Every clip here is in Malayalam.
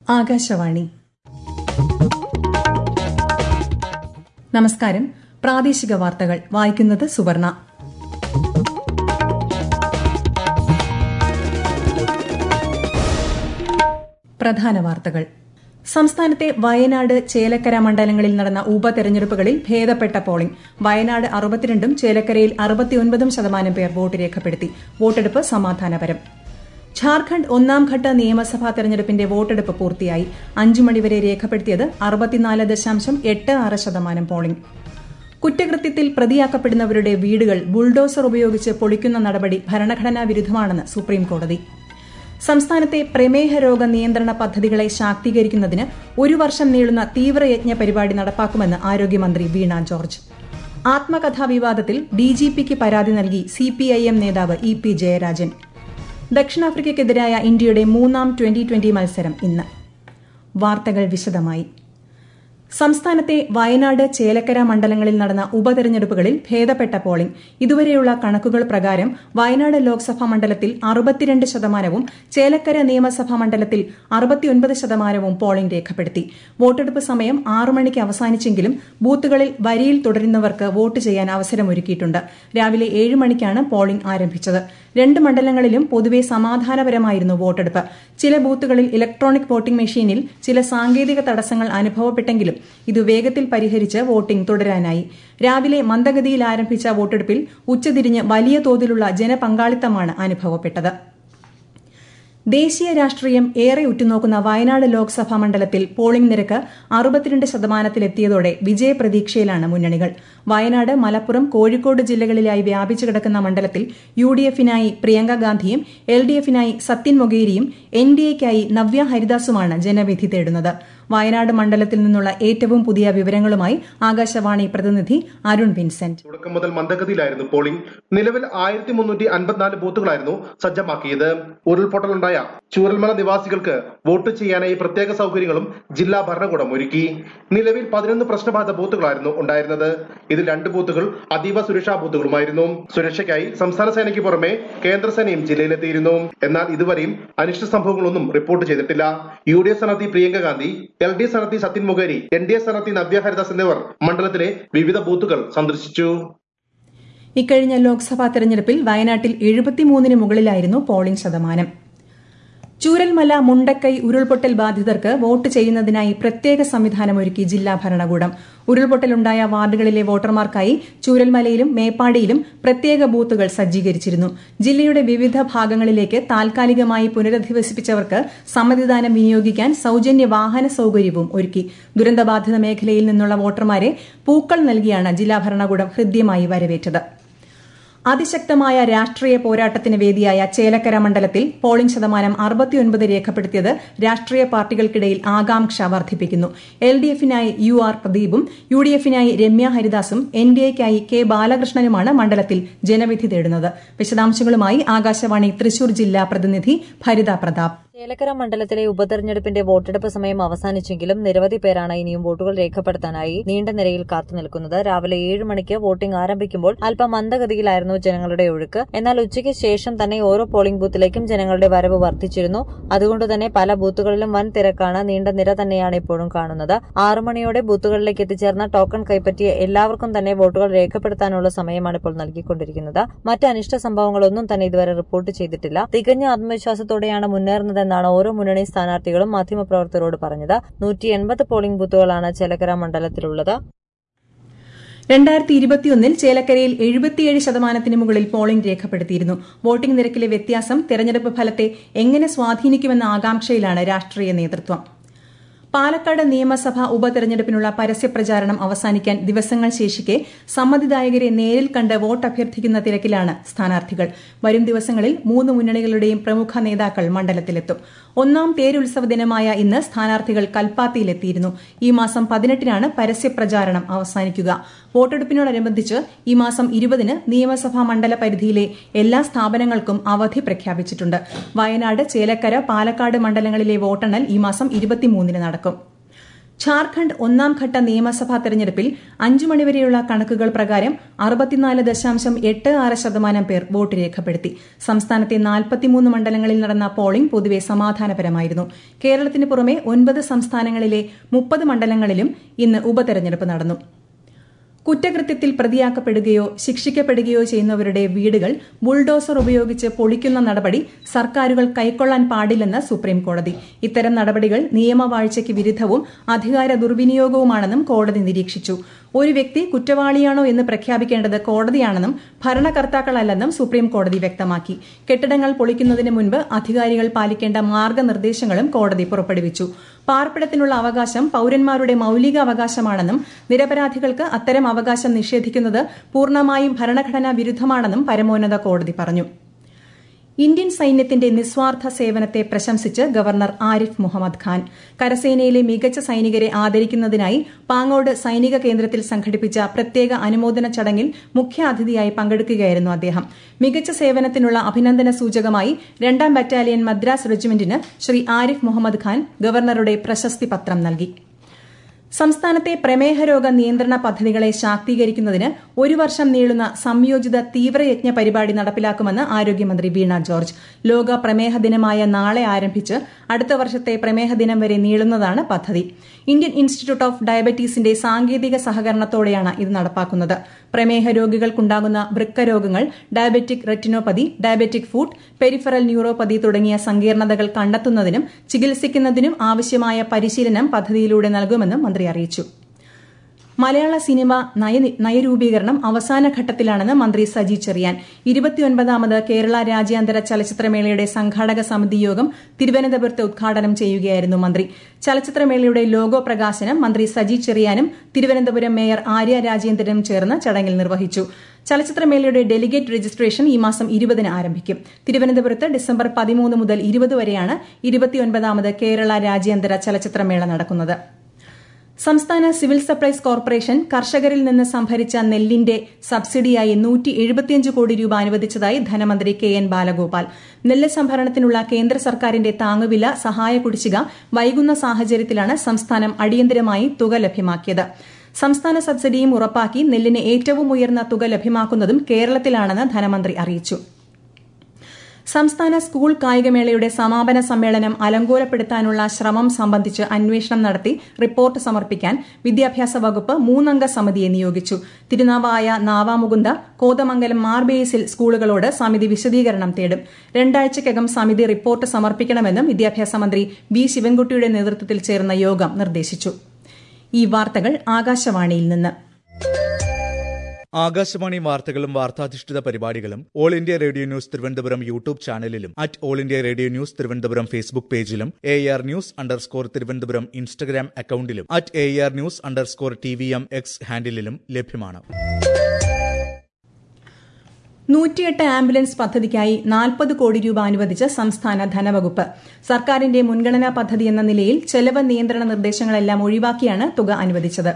ആകാശവാണി നമസ്കാരം പ്രാദേശിക വാർത്തകൾ വായിക്കുന്നത് സുവർണ പ്രധാന വാർത്തകൾ സംസ്ഥാനത്തെ വയനാട് ചേലക്കര മണ്ഡലങ്ങളിൽ നടന്ന ഉപതെരഞ്ഞെടുപ്പുകളിൽ ഭേദപ്പെട്ട പോളിംഗ് വയനാട് അറുപത്തിരണ്ടും ചേലക്കരയിൽ അറുപത്തിയൊൻപതും ശതമാനം പേർ വോട്ട് രേഖപ്പെടുത്തി വോട്ടെടുപ്പ് സമാധാനപരം ഝാർഖണ്ഡ് ഒന്നാംഘട്ട നിയമസഭാ തെരഞ്ഞെടുപ്പിന്റെ വോട്ടെടുപ്പ് പൂർത്തിയായി അഞ്ചു മണിവരെ രേഖപ്പെടുത്തിയത് അറുപത്തിനാല് ദശാംശം എട്ട് ആറ് ശതമാനം പോളിംഗ് കുറ്റകൃത്യത്തിൽ പ്രതിയാക്കപ്പെടുന്നവരുടെ വീടുകൾ ബുൾഡോസർ ഉപയോഗിച്ച് പൊളിക്കുന്ന നടപടി ഭരണഘടനാ വിരുദ്ധമാണെന്ന് സുപ്രീംകോടതി സംസ്ഥാനത്തെ പ്രമേഹ രോഗ നിയന്ത്രണ പദ്ധതികളെ ശാക്തീകരിക്കുന്നതിന് ഒരു വർഷം നീളുന്ന തീവ്രയജ്ഞ പരിപാടി നടപ്പാക്കുമെന്ന് ആരോഗ്യമന്ത്രി വീണ ജോർജ് ആത്മകഥാ വിവാദത്തിൽ ഡിജിപിക്ക് പരാതി നൽകി സിപിഐഎം നേതാവ് ഇ പി ജയരാജൻ ദക്ഷിണാഫ്രിക്കയ്ക്കെതിരായ ഇന്ത്യയുടെ മൂന്നാം ട്വന്റി ട്വന്റി മത്സരം ഇന്ന് വാർത്തകൾ വിശദമായി സംസ്ഥാനത്തെ വയനാട് ചേലക്കര മണ്ഡലങ്ങളിൽ നടന്ന ഉപതെരഞ്ഞെടുപ്പുകളിൽ ഭേദപ്പെട്ട പോളിംഗ് ഇതുവരെയുള്ള കണക്കുകൾ പ്രകാരം വയനാട് ലോക്സഭാ മണ്ഡലത്തിൽ അറുപത്തിരണ്ട് ശതമാനവും ചേലക്കര നിയമസഭാ മണ്ഡലത്തിൽ അറുപത്തിയൊൻപത് ശതമാനവും പോളിംഗ് രേഖപ്പെടുത്തി വോട്ടെടുപ്പ് സമയം ആറു മണിക്ക് അവസാനിച്ചെങ്കിലും ബൂത്തുകളിൽ വരിയിൽ തുടരുന്നവർക്ക് വോട്ട് ചെയ്യാൻ അവസരമൊരുക്കിയിട്ടുണ്ട് രാവിലെ ഏഴ് മണിക്കാണ് പോളിംഗ് ആരംഭിച്ചത് രണ്ട് മണ്ഡലങ്ങളിലും പൊതുവെ സമാധാനപരമായിരുന്നു വോട്ടെടുപ്പ് ചില ബൂത്തുകളിൽ ഇലക്ട്രോണിക് വോട്ടിംഗ് മെഷീനിൽ ചില സാങ്കേതിക തടസ്സങ്ങൾ അനുഭവപ്പെട്ടെങ്കിലും ഇത് വേഗത്തിൽ പരിഹരിച്ച് വോട്ടിംഗ് തുടരാനായി രാവിലെ മന്ദഗതിയിൽ ആരംഭിച്ച വോട്ടെടുപ്പിൽ ഉച്ചതിരിഞ്ഞ് വലിയ തോതിലുള്ള ജനപങ്കാളിത്തമാണ് അനുഭവപ്പെട്ടത് ദേശീയ രാഷ്ട്രീയം ഏറെ ഉറ്റുനോക്കുന്ന വയനാട് ലോക്സഭാ മണ്ഡലത്തിൽ പോളിംഗ് നിരക്ക് അറുപത്തിരണ്ട് ശതമാനത്തിലെത്തിയതോടെ വിജയപ്രതീക്ഷയിലാണ് മുന്നണികൾ വയനാട് മലപ്പുറം കോഴിക്കോട് ജില്ലകളിലായി വ്യാപിച്ചു കിടക്കുന്ന മണ്ഡലത്തിൽ യു ഡി എഫിനായി പ്രിയങ്ക ഗാന്ധിയും എൽ ഡി എഫിനായി സത്യൻ മൊഗേരിയും എൻ ഡി എക്കായി നവ്യ ഹരിദാസുമാണ് ജനവിധി തേടുന്നത് വയനാട് മണ്ഡലത്തിൽ നിന്നുള്ള ഏറ്റവും പുതിയ വിവരങ്ങളുമായി ആകാശവാണി പ്രതിനിധി അരുൺ വിൻസെന്റ് തുടക്കം മുതൽ മന്ദഗതിയിലായിരുന്നു പോളിംഗ് നിലവിൽ ആയിരത്തി മുന്നൂറ്റി അൻപത്തിനാല് ബൂത്തുകളായിരുന്നു സജ്ജമാക്കിയത് ഉരുൾപൊട്ടലുണ്ടായ ചൂരൽമല നിവാസികൾക്ക് വോട്ട് ചെയ്യാനായി പ്രത്യേക സൗകര്യങ്ങളും ജില്ലാ ഭരണകൂടം ഒരുക്കി നിലവിൽ പതിനൊന്ന് പ്രശ്നബാധ ബൂത്തുകളായിരുന്നു ഉണ്ടായിരുന്നത് ഇതിൽ രണ്ട് ബൂത്തുകൾ അതീവ സുരക്ഷാ ബൂത്തുകളുമായിരുന്നു സുരക്ഷയ്ക്കായി സംസ്ഥാന സേനയ്ക്ക് പുറമെ കേന്ദ്രസേനയും ജില്ലയിലെത്തിയിരുന്നു എന്നാൽ ഇതുവരെയും അനിഷ്ട സംഭവങ്ങളൊന്നും റിപ്പോർട്ട് ചെയ്തിട്ടില്ല യു ഡി എഫ് സ്ഥാനാർത്ഥി Priyanka Gandhi L D F സ്ഥാനാർത്ഥി Sathyan Mokeri N D A സ്ഥാനാർത്ഥി നവ്യ ഹരിദാസ് എന്നിവർ മണ്ഡലത്തിലെ വിവിധ ബൂത്തുകൾ സന്ദർശിച്ചു ഇക്കഴിഞ്ഞ ലോക്സഭാ തെരഞ്ഞെടുപ്പിൽ വയനാട്ടിൽ എഴുപത്തിമൂന്നിന് മുകളിലായിരുന്നു പോളിംഗ് ശതമാനം ചൂരൽമല മുണ്ടക്കൈ ഉരുൾപൊട്ടൽ ബാധിതർക്ക് വോട്ട് ചെയ്യുന്നതിനായി പ്രത്യേക സംവിധാനമൊരുക്കി ജില്ലാ ഭരണകൂടം ഉരുൾപൊട്ടലുണ്ടായ വാർഡുകളിലെ വോട്ടർമാർക്കായി ചൂരൽമലയിലും മേപ്പാടിയിലും പ്രത്യേക ബൂത്തുകൾ സജ്ജീകരിച്ചിരുന്നു ജില്ലയുടെ വിവിധ ഭാഗങ്ങളിലേക്ക് താൽക്കാലികമായി പുനരധിവസിപ്പിച്ചവർക്ക് സമ്മതിദാനം വിനിയോഗിക്കാൻ സൌജന്യ വാഹന സൌകര്യവും ഒരുക്കി ദുരന്തബാധിത മേഖലയിൽ നിന്നുള്ള വോട്ടർമാരെ പൂക്കൾ നൽകിയാണ് ജില്ലാ ഭരണകൂടം ഹൃദ്യമായി വരവേറ്റത് അതിശക്തമായ രാഷ്ട്രീയ പോരാട്ടത്തിന് വേദിയായ ചേലക്കര മണ്ഡലത്തിൽ പോളിംഗ് ശതമാനം അറുപത്തിയൊൻപത് രേഖപ്പെടുത്തിയത് രാഷ്ട്രീയ പാർട്ടികൾക്കിടയിൽ ആകാംക്ഷ വർദ്ധിപ്പിക്കുന്നു എൽ ഡി എഫിനായി യു ആർ പ്രദീപും യു ഡി എഫിനായി രമ്യ ഹരിദാസും എൻ ഡി എക്കായി കെ ബാലകൃഷ്ണനുമാണ് മണ്ഡലത്തിൽ ജനവിധി തേടുന്നത് വിശദാംശങ്ങളുമായി ആകാശവാണി തൃശൂർ ജില്ലാ പ്രതിനിധി ഭരിത പ്രതാപ് ചേലക്കര മണ്ഡലത്തിലെ ഉപതെരഞ്ഞെടുപ്പിന്റെ വോട്ടെടുപ്പ് സമയം അവസാനിച്ചെങ്കിലും നിരവധി പേരാണ് ഇനിയും വോട്ടുകൾ രേഖപ്പെടുത്താനായി നീണ്ട നിരയിൽ കാത്തുനിൽക്കുന്നത് രാവിലെ ഏഴ് മണിക്ക് വോട്ടിംഗ് ആരംഭിക്കുമ്പോൾ അല്പം മന്ദഗതിയിലായിരുന്നു ജനങ്ങളുടെ ഒഴുക്ക് എന്നാൽ ഉച്ചയ്ക്ക് ശേഷം തന്നെ ഓരോ പോളിംഗ് ബൂത്തിലേക്കും ജനങ്ങളുടെ വരവ് വർദ്ധിച്ചിരുന്നു അതുകൊണ്ട് തന്നെ പല ബൂത്തുകളിലും വൻ തിരക്കാണ് നീണ്ട നിര തന്നെയാണ് ഇപ്പോഴും കാണുന്നത് ആറു മണിയോടെ ബൂത്തുകളിലേക്ക് എത്തിച്ചേർന്ന ടോക്കൺ കൈപ്പറ്റിയ എല്ലാവർക്കും തന്നെ വോട്ടുകൾ രേഖപ്പെടുത്താനുള്ള സമയമാണ് ഇപ്പോൾ നൽകിക്കൊണ്ടിരിക്കുന്നത് മറ്റ് അനിഷ്ട സംഭവങ്ങളൊന്നും തന്നെ ഇതുവരെ റിപ്പോർട്ട് ചെയ്തിട്ടില്ല തികഞ്ഞ ആത്മവിശ്വാസത്തോടെയാണ് മുന്നേറുന്നത് എന്നാണ് ഓരോ മുന്നണി സ്ഥാനാർത്ഥികളും മാധ്യമപ്രവർത്തകരോട് പറഞ്ഞത് നൂറ്റി എൺപത് പോളിംഗ് ബൂത്തുകളാണ് ചേലക്കര മണ്ഡലത്തിലുള്ളത് രണ്ടായിരത്തി ഇരുപത്തിയൊന്നിൽ ചേലക്കരയിൽ എഴുപത്തിയേഴ് ശതമാനത്തിന് മുകളിൽ പോളിംഗ് രേഖപ്പെടുത്തിയിരുന്നു വോട്ടിംഗ് നിരക്കിലെ വ്യത്യാസം തെരഞ്ഞെടുപ്പ് ഫലത്തെ എങ്ങനെ സ്വാധീനിക്കുമെന്ന ആകാംക്ഷയിലാണ് രാഷ്ട്രീയ നേതൃത്വം പാലക്കാട് നിയമസഭാ ഉപതെരഞ്ഞെടുപ്പിനുള്ള പരസ്യപ്രചാരണം അവസാനിക്കാൻ ദിവസങ്ങൾ ശേഷിക്കെ സമ്മതിദായകരെ നേരിൽ കണ്ട് വോട്ട് അഭ്യർത്ഥിക്കുന്ന തിരക്കിലാണ് സ്ഥാനാർത്ഥികൾ വരും ദിവസങ്ങളിൽ മൂന്ന് മുന്നണികളുടെയും പ്രമുഖ നേതാക്കൾ മണ്ഡലത്തിലെത്തും ഒന്നാം തേരുത്സവ ദിനമായ ഇന്ന് സ്ഥാനാർത്ഥികൾ കൽപ്പാത്തിയിലെത്തിയിരുന്നു ഈ മാസം പതിനെട്ടിനാണ് പരസ്യപ്രചാരണം അവസാനിക്കുക വോട്ടെടുപ്പിനോടനുബന്ധിച്ച് ഈ മാസം ഇരുപതിന് നിയമസഭാ മണ്ഡല പരിധിയിലെ എല്ലാ സ്ഥാപനങ്ങൾക്കും അവധി പ്രഖ്യാപിച്ചിട്ടുണ്ട് വയനാട് ചേലക്കര പാലക്കാട് മണ്ഡലങ്ങളിലെ വോട്ടെണ്ണൽ ഈ മാസം ഇരുപത്തിമൂന്നിന് നടക്കും ഝാർഖണ്ഡ് ഒന്നാം ഘട്ട നിയമസഭാ തെരഞ്ഞെടുപ്പിൽ അഞ്ചു മണിവരെയുള്ള കണക്കുകൾ പ്രകാരം അറുപത്തിനാല് ദശാംശം എട്ട് ആറ് ശതമാനം പേർ വോട്ട് രേഖപ്പെടുത്തി സംസ്ഥാനത്തെ നാൽപ്പത്തിമൂന്ന് മണ്ഡലങ്ങളിൽ നടന്ന പോളിംഗ് പൊതുവെ സമാധാനപരമായിരുന്നു കേരളത്തിന് പുറമെ ഒൻപത് സംസ്ഥാനങ്ങളിലെ മുപ്പത് മണ്ഡലങ്ങളിലും ഇന്ന് ഉപതെരഞ്ഞെടുപ്പ് നടന്നു കുറ്റകൃത്യത്തിൽ പ്രതിയാക്കപ്പെടുകയോ ശിക്ഷിക്കപ്പെടുകയോ ചെയ്യുന്നവരുടെ വീടുകൾ ബുൾഡോസർ ഉപയോഗിച്ച് പൊളിക്കുന്ന നടപടി സർക്കാരുകൾ കൈക്കൊള്ളാൻ പാടില്ലെന്ന് സുപ്രീം കോടതി ഇത്തരം നടപടികൾ നിയമവാഴ്ചയ്ക്ക് വിരുദ്ധവും അധികാര ദുർവിനിയോഗവുമാണെന്നും കോടതി നിരീക്ഷിച്ചു ഒരു വ്യക്തി കുറ്റവാളിയാണോ എന്ന് പ്രഖ്യാപിക്കേണ്ടത് കോടതിയാണെന്നും ഭരണകർത്താക്കളല്ലെന്നും സുപ്രീം കോടതി വ്യക്തമാക്കി കെട്ടിടങ്ങൾ പൊളിക്കുന്നതിന് മുൻപ് അധികാരികൾ പാലിക്കേണ്ട മാർഗനിർദ്ദേശങ്ങളും കോടതി പുറപ്പെടുവിച്ചു പാർപ്പിടത്തിനുള്ള അവകാശം പൌരന്മാരുടെ മൌലിക അവകാശമാണെന്നും നിരപരാധികൾക്ക് അത്തരം അവകാശം നിഷേധിക്കുന്നത് പൂർണ്ണമായും ഭരണഘടനാ വിരുദ്ധമാണെന്നും പരമോന്നത കോടതി പറഞ്ഞു ഇന്ത്യൻ സൈന്യത്തിന്റെ നിസ്വാർത്ഥ സേവനത്തെ പ്രശംസിച്ച് ഗവർണർ ആരിഫ് മുഹമ്മദ് ഖാൻ കരസേനയിലെ മികച്ച സൈനികരെ ആദരിക്കുന്നതിനായി പാങ്ങോട് സൈനിക കേന്ദ്രത്തിൽ സംഘടിപ്പിച്ച പ്രത്യേക അനുമോദന ചടങ്ങിൽ മുഖ്യാതിഥിയായി പങ്കെടുക്കുകയായിരുന്നു അദ്ദേഹം മികച്ച സേവനത്തിനുള്ള അഭിനന്ദന സൂചകമായി രണ്ടാം ബറ്റാലിയൻ മദ്രാസ് റെജിമെന്റിന് ശ്രീ ആരിഫ് മുഹമ്മദ് ഖാൻ ഗവർണറുടെ പ്രശസ്തി പത്രം നൽകി സംസ്ഥാനത്തെ പ്രമേഹരോഗ നിയന്ത്രണ പദ്ധതികളെ ശാക്തീകരിക്കുന്നതിന് ഒരു വർഷം നീളുന്ന സംയോജിത തീവ്രയജ്ഞ പരിപാടി നടപ്പിലാക്കുമെന്ന് ആരോഗ്യമന്ത്രി വീണ ജോർജ് ലോക പ്രമേഹ ദിനമായ നാളെ ആരംഭിച്ച് അടുത്ത വർഷത്തെ പ്രമേഹ ദിനം വരെ നീളുന്നതാണ് പദ്ധതി ഇന്ത്യൻ ഇൻസ്റ്റിറ്റ്യൂട്ട് ഓഫ് ഡയബറ്റീസിന്റെ സാങ്കേതിക സഹകരണത്തോടെയാണ് ഇത് നടപ്പാക്കുന്നത് പ്രമേഹ രോഗികൾക്കുണ്ടാകുന്ന വൃക്ക രോഗങ്ങൾ diabetic retinopathy diabetic foot peripheral neuropathy തുടങ്ങിയ സങ്കീർണതകൾ കണ്ടെത്തുന്നതിനും ചികിത്സിക്കുന്നതിനും ആവശ്യമായ പരിശീലനം പദ്ധതിയിലൂടെ നൽകുമെന്നും മന്ത്രി അറിയിച്ചു മലയാള സിനിമ നയരൂപീകരണം അവസാന ഘട്ടത്തിലാണെന്ന് മന്ത്രി സജി ചെറിയാൻ ഇരുപത്തിയൊൻപതാമത് കേരള രാജ്യാന്തര ചലച്ചിത്രമേളയുടെ സംഘാടക സമിതി യോഗം തിരുവനന്തപുരത്ത് ഉദ്ഘാടനം ചെയ്യുകയായിരുന്നു മന്ത്രി ചലച്ചിത്രമേളയുടെ ലോഗോ പ്രകാശനം മന്ത്രി സജി ചെറിയാനും തിരുവനന്തപുരം മേയർ ആര്യ രാജേന്ദ്രനും ചേർന്ന് ചടങ്ങിൽ നിർവഹിച്ചു ചലച്ചിത്രമേളയുടെ ഡെലിഗേറ്റ് രജിസ്ട്രേഷൻ ഈ മാസം ഇരുപതിന് ആരംഭിക്കും തിരുവനന്തപുരത്ത് ഡിസംബർ പതിമൂന്ന് മുതൽ ഇരുപത് വരെയാണ് ഇരുപത്തിയൊൻപതാമത് കേരള രാജ്യാന്തര ചലച്ചിത്രമേള നടക്കുന്നത് സംസ്ഥാന സിവിൽ സപ്ലൈസ് കോർപ്പറേഷൻ കർഷകരിൽ നിന്ന് സംഭരിച്ച നെല്ലിന്റെ സബ്സിഡിയായി നൂറ്റി എഴുപത്തിയഞ്ച് കോടി രൂപ അനുവദിച്ചതായി ധനമന്ത്രി കെ എൻ ബാലഗോപാൽ നെല്ല് സംഭരണത്തിനുള്ള കേന്ദ്ര സർക്കാരിന്റെ താങ്ങുവില സഹായ കുടിശ്ശിക വൈകുന്ന സാഹചര്യത്തിലാണ് സംസ്ഥാനം അടിയന്തരമായി തുക ലഭ്യമാക്കിയത് സംസ്ഥാന സബ്സിഡിയും ഉറപ്പാക്കി നെല്ലിന് ഏറ്റവും ഉയർന്ന തുക ലഭ്യമാക്കുന്നതും കേരളത്തിലാണെന്ന് ധനമന്ത്രി അറിയിച്ചു സംസ്ഥാന സ്കൂൾ കായികമേളയുടെ സമാപന സമ്മേളനം അലങ്കോലപ്പെടുത്താനുള്ള ശ്രമം സംബന്ധിച്ച് അന്വേഷണം നടത്തി റിപ്പോർട്ട് സമർപ്പിക്കാൻ വിദ്യാഭ്യാസ വകുപ്പ് മൂന്നംഗ സമിതിയെ നിയോഗിച്ചു തിരുനാവായ നാവാമുകുന്ദ കോതമംഗലം മാർബേസിൽ സ്കൂളുകളോട് സമിതി വിശദീകരണം തേടും രണ്ടാഴ്ചയ്ക്കകം സമിതി റിപ്പോർട്ട് സമർപ്പിക്കണമെന്നും വിദ്യാഭ്യാസ മന്ത്രി വി ശിവൻകുട്ടിയുടെ നേതൃത്വത്തിൽ ചേർന്ന യോഗം നിർദ്ദേശിച്ചു ഈ വാർത്തകൾ ആകാശവാണിയിൽ നിന്ന് ആകാശവാണി വാർത്തകളും വാർത്താധിഷ്ഠിത പരിപാടികളും All India Radio news Thiruvananthapuram YouTube ചാനലിലും at All India Radio news Thiruvananthapuram Facebook പേജിലും A R news underscore Thiruvananthapuram Instagram അക്കൌണ്ടിലും at A R news underscore T V M X ഹാൻഡിലും ലഭ്യമാണ് നൂറ്റിയെട്ട് ആംബുലൻസ് പദ്ധതിക്കായി നാൽപ്പത് കോടി രൂപ അനുവദിച്ച് സംസ്ഥാന ധനവകുപ്പ് സർക്കാരിന്റെ മുൻഗണനാ പദ്ധതി എന്ന നിലയിൽ ചെലവ് നിയന്ത്രണ നിർദ്ദേശങ്ങളെല്ലാം ഒഴിവാക്കിയാണ് തുക അനുവദിച്ചത്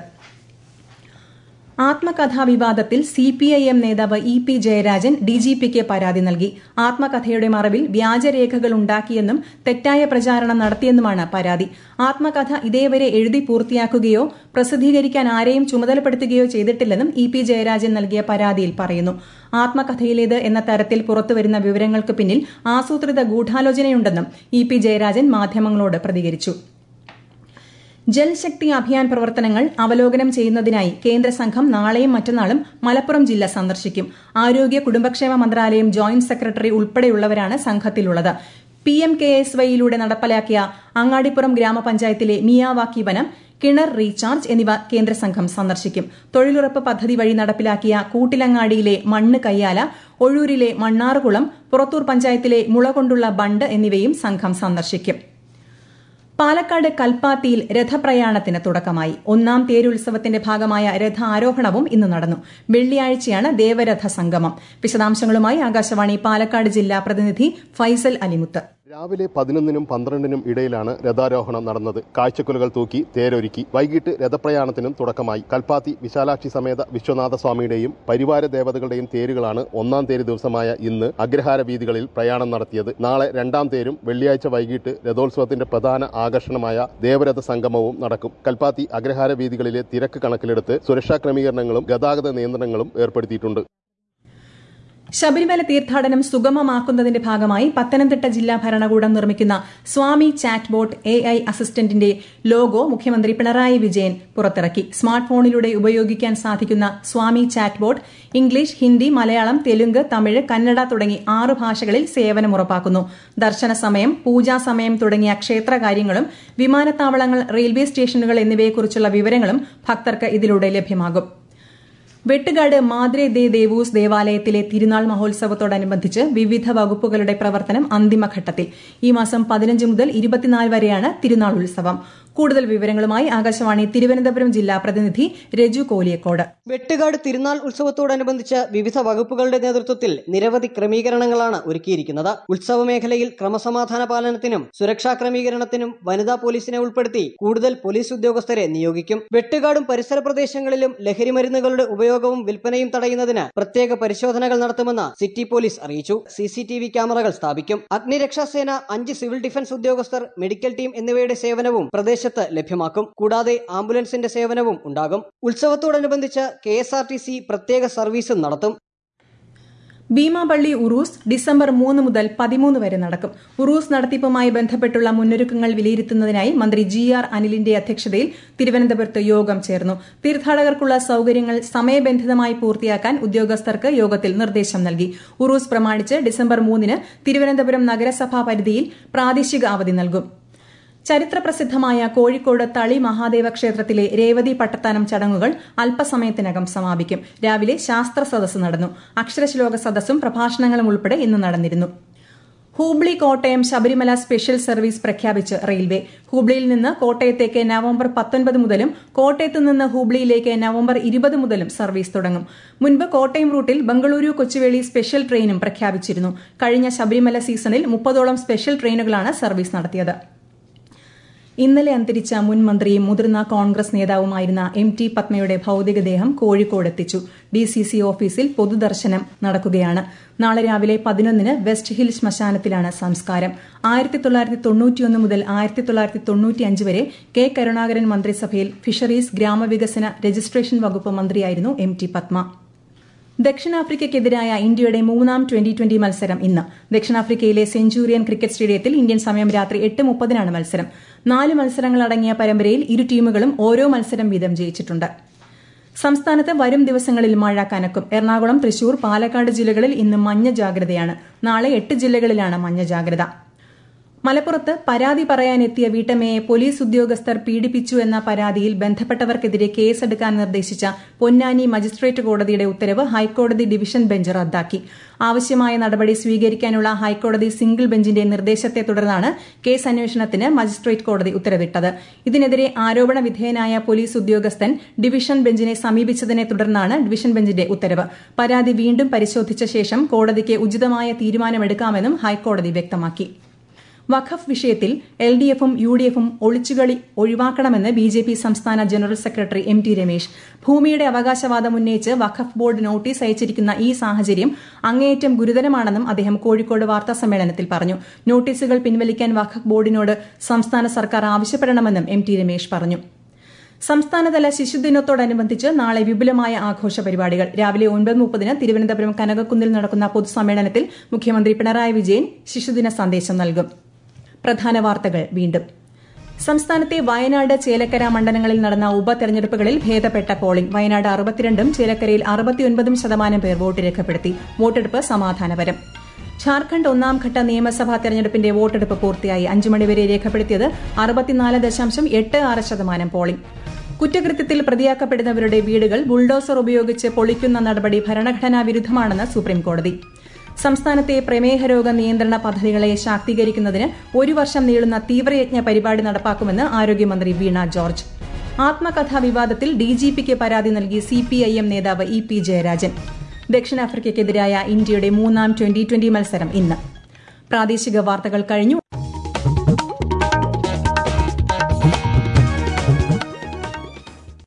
ആത്മകഥാ വിവാദത്തിൽ സിപിഐഎം നേതാവ് ഇ പി ജയരാജൻ ഡിജിപിക്ക് പരാതി നൽകി ആത്മകഥയുടെ മറവിൽ വ്യാജരേഖകൾ ഉണ്ടാക്കിയെന്നും തെറ്റായ പ്രചാരണം നടത്തിയെന്നുമാണ് പരാതി ആത്മകഥ ഇതേവരെ എഴുതി പൂർത്തിയാക്കുകയോ പ്രസിദ്ധീകരിക്കാൻ ആരെയും ചുമതലപ്പെടുത്തുകയോ ചെയ്തിട്ടില്ലെന്നും ഇ പി ജയരാജൻ നൽകിയ പരാതിയിൽ പറയുന്നു ആത്മകഥയിലേത് എന്ന തരത്തിൽ പുറത്തുവരുന്ന വിവരങ്ങൾക്ക് പിന്നിൽ ആസൂത്രിത ഗൂഢാലോചനയുണ്ടെന്നും ഇ പി ജയരാജൻ മാധ്യമങ്ങളോട് പ്രതികരിച്ചു ജൽശക്തി അഭിയാൻ പ്രവർത്തനങ്ങൾ അവലോകനം ചെയ്യുന്നതിനായി കേന്ദ്ര സംഘം നാളെയും മറ്റന്നാളും മലപ്പുറം ജില്ല സന്ദർശിക്കും ആരോഗ്യ കുടുംബക്ഷേമ മന്ത്രാലയം ജോയിന്റ് സെക്രട്ടറി ഉൾപ്പെടെയുള്ളവരാണ് സംഘത്തിലുള്ളത് പി എം കെ എസ് വൈയിലൂടെ നടപ്പിലാക്കിയ അങ്ങാടിപ്പുറം ഗ്രാമപഞ്ചായത്തിലെ മിയാവാക്കി വനം കിണർ റീചാർജ് എന്നിവ കേന്ദ്ര സംഘം സന്ദർശിക്കും തൊഴിലുറപ്പ് പദ്ധതി വഴി നടപ്പിലാക്കിയ കൂട്ടിലങ്ങാടിയിലെ മണ്ണ് കയ്യാല ഒഴൂരിലെ മണ്ണാറുകുളം പുറത്തൂർ പഞ്ചായത്തിലെ മുളകൊണ്ടുള്ള ബണ്ട് എന്നിവയും സംഘം സന്ദർശിക്കും പാലക്കാട് കൽപ്പാത്തിയിൽ രഥപ്രയാണത്തിന് തുടക്കമായി ഒന്നാം തേരുത്സവത്തിന്റെ ഭാഗമായ രഥാരോഹണവും ഇന്ന് നടന്നു വെള്ളിയാഴ്ചയാണ് ദേവരഥ സംഗമം വിശദാംശങ്ങളുമായി ആകാശവാണി പാലക്കാട് ജില്ലാ പ്രതിനിധി ഫൈസൽ അലിമുത്ത് രാവിലെ പതിനൊന്നിനും പന്ത്രണ്ടിനും ഇടയിലാണ് രഥാരോഹണം നടന്നത് കാഴ്ചക്കുലകൾ തൂക്കി തേരൊരുക്കി വൈകിട്ട് രഥപ്രയാണത്തിനും തുടക്കമായി കൽപ്പാത്തി വിശാലാക്ഷി സമേത വിശ്വനാഥ സ്വാമിയുടെയും പരിവാര ദേവതകളുടെയും തേരുകളാണ് ഒന്നാം തേര് ദിവസമായ ഇന്ന് അഗ്രഹാര വീതികളിൽ പ്രയാണം നടത്തിയത് നാളെ രണ്ടാം തേരും വെള്ളിയാഴ്ച വൈകിട്ട് രഥോത്സവത്തിന്റെ പ്രധാന ആകർഷണമായ ദേവരഥ സംഗമവും നടക്കും കൽപ്പാത്തി അഗ്രഹാര വീതികളിലെ തിരക്ക് കണക്കിലെടുത്ത് സുരക്ഷാ ക്രമീകരണങ്ങളും ഗതാഗത നിയന്ത്രണങ്ങളും ഏർപ്പെടുത്തിയിട്ടുണ്ട് ശബരിമല തീർത്ഥാടനം സുഗമമാക്കുന്നതിന്റെ ഭാഗമായി പത്തനംതിട്ട ജില്ലാ ഭരണകൂടം നിർമ്മിക്കുന്ന Swami chatbot A I അസിസ്റ്റന്റിന്റെ ലോഗോ മുഖ്യമന്ത്രി പിണറായി വിജയൻ പുറത്തിറക്കി സ്മാർട്ട് ഫോണിലൂടെ ഉപയോഗിക്കാൻ സാധിക്കുന്ന Swami chatbot English Hindi Malayalam Telugu Tamil Kannada തുടങ്ങി ആറ് ഭാഷകളിൽ സേവനം ഉറപ്പാക്കുന്നു ദർശന സമയം പൂജാ സമയം തുടങ്ങിയ ക്ഷേത്രകാര്യങ്ങളും വിമാനത്താവളങ്ങൾ റെയിൽവേ സ്റ്റേഷനുകൾ എന്നിവയെക്കുറിച്ചുള്ള വിവരങ്ങളും ഭക്തർക്ക് ഇതിലൂടെ ലഭ്യമാകും വെട്ടുകാട് മാദ്രെ ദേ ദേവൂസ് ദേവാലയത്തിലെ തിരുനാൾ മഹോത്സവത്തോടനുബന്ധിച്ച് വിവിധ വകുപ്പുകളുടെ പ്രവർത്തനം അന്തിമഘട്ടത്തിൽ ഈ മാസം പതിനഞ്ച് മുതൽ ഇരുപത്തിനാല് വരെയാണ് തിരുനാൾ ഉത്സവം കൂടുതൽ വിവരങ്ങളുമായി ആകാശവാണി തിരുവനന്തപുരം ജില്ലാ പ്രതിനിധി രജു കോലിയക്കോട് വെട്ടുകാട് തിരുനാൾ ഉത്സവത്തോടനുബന്ധിച്ച് വിവിധ വകുപ്പുകളുടെ നേതൃത്വത്തിൽ നിരവധി ക്രമീകരണങ്ങളാണ് ഒരുക്കിയിരിക്കുന്നത് ഉത്സവ മേഖലയിൽ ക്രമസമാധാന പാലനത്തിനും സുരക്ഷാ ക്രമീകരണത്തിനും വനിതാ പോലീസിനെ ഉൾപ്പെടുത്തി കൂടുതൽ പോലീസ് ഉദ്യോഗസ്ഥരെ നിയോഗിക്കും വെട്ടുകാടും പരിസര പ്രദേശങ്ങളിലും ലഹരി മരുന്നുകളുടെ ഉപയോഗവും വിൽപ്പനയും തടയുന്നതിന് പ്രത്യേക പരിശോധനകൾ നടത്തുമെന്ന് സിറ്റി പോലീസ് അറിയിച്ചു സി സി ടി വി ക്യാമറകൾ സ്ഥാപിക്കും അഗ്നിരക്ഷാസേന അഞ്ച് സിവിൽ ഡിഫൻസ് ഉദ്യോഗസ്ഥർ മെഡിക്കൽ ടീം എന്നിവയുടെ സേവനവും പ്രദേശത്ത് ലഭ്യമാക്കും കൂടാതെ ആംബുലൻസിന്റെ സേവനവും ഉണ്ടാകും ഉത്സവത്തോടനുബന്ധിച്ച് K S R T C പ്രത്യേക സർവീസും നടത്തും ഭീമാപള്ളി ഉറൂസ് ഡിസംബർ മൂന്ന് മുതൽ പതിമൂന്ന് വരെ നടക്കും ഉറൂസ് നടത്തിപ്പുമായി ബന്ധപ്പെട്ടുള്ള മുന്നൊരുക്കങ്ങൾ വിലയിരുത്തുന്നതിനായി മന്ത്രി ജി ആർ അനിലിന്റെ അധ്യക്ഷതയിൽ തിരുവനന്തപുരത്ത് യോഗം ചേർന്നു തീർത്ഥാടകർക്കുള്ള സൌകര്യങ്ങൾ സമയബന്ധിതമായി പൂർത്തിയാക്കാൻ ഉദ്യോഗസ്ഥർക്ക് യോഗത്തിൽ നിർദ്ദേശം നൽകി ഉറൂസ് പ്രമാണിച്ച് ഡിസംബർ മൂന്നിന് തിരുവനന്തപുരം നഗരസഭാ പരിധിയിൽ പ്രാദേശിക അവധി നൽകും ചരിത്രപ്രസിദ്ധമായ കോഴിക്കോട് തളി മഹാദേവ ക്ഷേത്രത്തിലെ രേവതി പട്ടത്താനം ചടങ്ങുകൾ അല്പസമയത്തിനകം സമാപിക്കും രാവിലെ ശാസ്ത്ര സദസ്സ് നടന്നു അക്ഷരശ്ലോക സദസ്സും പ്രഭാഷണങ്ങളും ഉൾപ്പെടെ ഇന്ന് നടന്നിരുന്നു ഹൂബ്ലി കോട്ടയം ശബരിമല സ്പെഷ്യൽ സർവീസ് പ്രഖ്യാപിച്ച് റെയിൽവേ ഹൂബ്ലിയിൽ നിന്ന് കോട്ടയത്തേക്ക് നവംബർ പത്തൊൻപത് മുതലും കോട്ടയത്ത് നിന്ന് ഹൂബ്ലിയിലേക്ക് നവംബർ ഇരുപത് മുതലും സർവീസ് തുടങ്ങും മുൻപ് കോട്ടയം റൂട്ടിൽ ബംഗളൂരു കൊച്ചുവേളി സ്പെഷ്യൽ ട്രെയിനും പ്രഖ്യാപിച്ചിരുന്നു കഴിഞ്ഞ ശബരിമല സീസണിൽ മുപ്പതോളം സ്പെഷ്യൽ ട്രെയിനുകളാണ് സർവീസ് നടത്തിയത് ഇന്നലെ അന്തരിച്ച മുൻ മന്ത്രിയും മുതിർന്ന കോൺഗ്രസ് നേതാവുമായിരുന്ന എം ടി പത്മയുടെ ഭൌതികദേഹം കോഴിക്കോട് എത്തിച്ചു ഡി സി സി ഓഫീസിൽ പൊതുദർശനം നടക്കുകയാണ് നാളെ രാവിലെ പതിനൊന്നിന് വെസ്റ്റ് ഹിൽ ശ്മശാനത്തിലാണ് സംസ്കാരം ആയിരത്തി തൊള്ളായിരത്തി തൊണ്ണൂറ്റിയൊന്ന് മുതൽ ആയിരത്തി തൊള്ളായിരത്തി തൊണ്ണൂറ്റിയഞ്ച് വരെ കെ കരുണാകരൻ മന്ത്രിസഭയിൽ ഫിഷറീസ് ഗ്രാമവികസന രജിസ്ട്രേഷൻ വകുപ്പ് മന്ത്രിയായിരുന്നു എം ടി പത്മ ദക്ഷിണാഫ്രിക്കയ്ക്കെതിരായ ഇന്ത്യയുടെ മൂന്നാം ട്വന്റി ട്വന്റി മത്സരം ഇന്ന് ദക്ഷിണാഫ്രിക്കയിലെ സെഞ്ചൂറിയൻ ക്രിക്കറ്റ് സ്റ്റേഡിയത്തിൽ ഇന്ത്യൻ സമയം രാത്രി എട്ട് മുപ്പതിനാണ് മത്സരം നാല് മത്സരങ്ങളടങ്ങിയ പരമ്പരയിൽ ഇരു ടീമുകളും ഓരോ മത്സരം വീതം ജയിച്ചിട്ടുണ്ട് സംസ്ഥാനത്ത് വരും ദിവസങ്ങളിൽ മഴ കനക്കും എറണാകുളം തൃശൂർ പാലക്കാട് ജില്ലകളിൽ ഇന്ന് മഞ്ഞ ജാഗ്രതയാണ് നാളെ എട്ട് ജില്ലകളിലാണ് മഞ്ഞ ജാഗ്രത മലപ്പുറത്ത് പരാതി പറയാനെത്തിയ വീട്ടമ്മയെ പോലീസ് ഉദ്യോഗസ്ഥർ പീഡിപ്പിച്ചു എന്ന പരാതിയിൽ ബന്ധപ്പെട്ടവർക്കെതിരെ കേസെടുക്കാൻ നിർദ്ദേശിച്ച പൊന്നാനി മജിസ്ട്രേറ്റ് കോടതിയുടെ ഉത്തരവ് ഹൈക്കോടതി ഡിവിഷൻ ബെഞ്ച് റദ്ദാക്കി ആവശ്യമായ നടപടി സ്വീകരിക്കാനുള്ള ഹൈക്കോടതി സിംഗിൾ ബെഞ്ചിന്റെ നിർദ്ദേശത്തെ തുടർന്നാണ് കേസ് അന്വേഷണത്തിന് മജിസ്ട്രേറ്റ് കോടതി ഉത്തരവിട്ടത് ഇതിനെതിരെ ആരോപണ വിധേയനായ പോലീസ് ഉദ്യോഗസ്ഥൻ ഡിവിഷൻ ബെഞ്ചിനെ സമീപിച്ചതിനെ തുടർന്നാണ് ഡിവിഷൻ ബെഞ്ചിന്റെ ഉത്തരവ് പരാതി വീണ്ടും പരിശോധിച്ച ശേഷം കോടതിക്ക് ഉചിതമായ തീരുമാനമെടുക്കാമെന്നും ഹൈക്കോടതി വ്യക്തമാക്കി വഖഫ് വിഷയത്തിൽ എൽ ഡി എഫും യു ഡി എഫും ഒളിച്ചുകളി ഒഴിവാക്കണമെന്ന് ബി ജെ പി സംസ്ഥാന general secretary M T Ramesh ഭൂമിയുടെ അവകാശവാദം ഉന്നയിച്ച് വഖഫ് ബോർഡ് നോട്ടീസ് അയച്ചിരിക്കുന്ന ഈ സാഹചര്യം അങ്ങേയറ്റം ഗുരുതരമാണെന്നും അദ്ദേഹം കോഴിക്കോട് വാർത്താ സമ്മേളനത്തിൽ പറഞ്ഞു നോട്ടീസുകൾ പിൻവലിക്കാൻ വഖഫ് ബോർഡിനോട് സംസ്ഥാന സർക്കാർ ആവശ്യപ്പെടണമെന്നും എം ടി രമേശ് പറഞ്ഞു സംസ്ഥാനതല ശിശുദിനത്തോടനുബന്ധിച്ച് നാളെ വിപുലമായ ആഘോഷ പരിപാടികൾ രാവിലെ ഒൻപത് മുപ്പതിന് തിരുവനന്തപുരം കനകക്കുന്നിൽ നടക്കുന്ന പൊതുസമ്മേളനത്തിൽ മുഖ്യമന്ത്രി പിണറായി വിജയൻ ശിശുദിന സന്ദേശം നൽകും പ്രധാന വാർത്തകൾ വീണ്ടും സംസ്ഥാനത്തെ വയനാട് ചേലക്കര മണ്ഡലങ്ങളിൽ നടന്ന ഉപതെരഞ്ഞെടുപ്പുകളിൽ ഭേദപ്പെട്ട പോളിംഗ് വയനാട് അറുപത്തിരണ്ടും ചേലക്കരയിൽ അറുപത്തിയൊൻപതും ശതമാനം പേർ വോട്ട് രേഖപ്പെടുത്തി വോട്ടെടുപ്പ് സമാധാനപരം ഝാർഖണ്ഡ് ഒന്നാംഘട്ട നിയമസഭാ തെരഞ്ഞെടുപ്പിന്റെ വോട്ടെടുപ്പ് പൂർത്തിയായി അഞ്ചു മണിവരെ രേഖപ്പെടുത്തിയത് അറുപത്തിനാല് ദശാംശം എട്ട് ആറ് ശതമാനം പോളിംഗ് കുറ്റകൃത്യത്തിൽ പ്രതിയാക്കപ്പെടുന്നവരുടെ വീടുകൾ ബുൾഡോസർ ഉപയോഗിച്ച് പൊളിക്കുന്ന നടപടി ഭരണഘടനാ വിരുദ്ധമാണെന്ന് സുപ്രീംകോടതി സംസ്ഥാനത്തെ പ്രമേഹ രോഗ നിയന്ത്രണ പദ്ധതികളെ ശാക്തീകരിക്കുന്നതിന് ഒരു വർഷം നീളുന്ന തീവ്രയജ്ഞ പരിപാടി നടപ്പാക്കുമെന്ന് ആരോഗ്യമന്ത്രി വീണ ജോർജ് ആത്മകഥാ വിവാദത്തിൽ ഡിജിപിക്ക് പരാതി നൽകി സിപിഐഎം നേതാവ് ഇ പി ജയരാജൻ ദക്ഷിണാഫ്രിക്കയ്ക്കെതിരായ ഇന്ത്യയുടെ മൂന്നാം ട്വന്റി ട്വന്റി മത്സരം ഇന്ന് പ്രാദേശിക വാർത്തകൾ കഴിഞ്ഞു